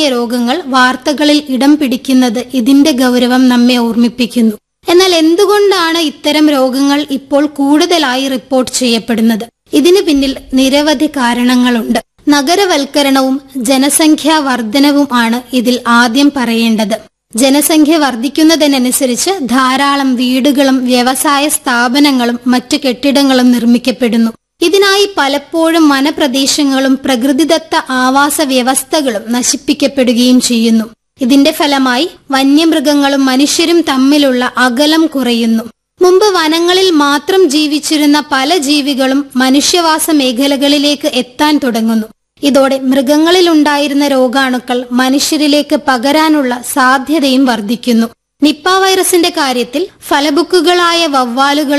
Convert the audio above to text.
തുടങ്ങിയ രോഗങ്ങൾ വാർത്തകളിൽ ഇടം പിടിക്കുന്നത് ഇതിന്റെ ഗൗരവം നമ്മെ ഓർമ്മിപ്പിക്കുന്നു എന്നാൽ എന്തുകൊണ്ടാണ് ഇത്തരം രോഗങ്ങൾ ഇപ്പോൾ കൂടുതലായി റിപ്പോർട്ട് ചെയ്യപ്പെടുന്നത് ഇതിന് പിന്നിൽ നിരവധി കാരണങ്ങളുണ്ട് നഗരവൽക്കരണവും ജനസംഖ്യാ വർധനവും ആണ് ഇതിൽ ആദ്യം പറയേണ്ടത് ജനസംഖ്യ വർദ്ധിക്കുന്നതിനനുസരിച്ച് ധാരാളം വീടുകളും വ്യവസായ സ്ഥാപനങ്ങളും മറ്റു കെട്ടിടങ്ങളും നിർമ്മിക്കപ്പെടുന്നു ഇതിനായി പലപ്പോഴും വനപ്രദേശങ്ങളും പ്രകൃതിദത്ത ആവാസ വ്യവസ്ഥകളും നശിപ്പിക്കപ്പെടുകയും ചെയ്യുന്നു ഇതിന്റെ ഫലമായി വന്യമൃഗങ്ങളും മനുഷ്യരും തമ്മിലുള്ള അകലം കുറയുന്നു മുമ്പ് വനങ്ങളിൽ മാത്രം ജീവിച്ചിരുന്ന പല ജീവികളും മനുഷ്യവാസ മേഖലകളിലേക്ക് എത്താൻ തുടങ്ങുന്നു ഇതോടെ മൃഗങ്ങളിലുണ്ടായിരുന്ന രോഗാണുക്കൾ മനുഷ്യരിലേക്ക് പകരാനുള്ള സാധ്യതയും വർദ്ധിക്കുന്നു നിപ്പ വൈറസിന്റെ കാര്യത്തിൽ ഫലബുക്കുകളായ വവ്വാലുകൾ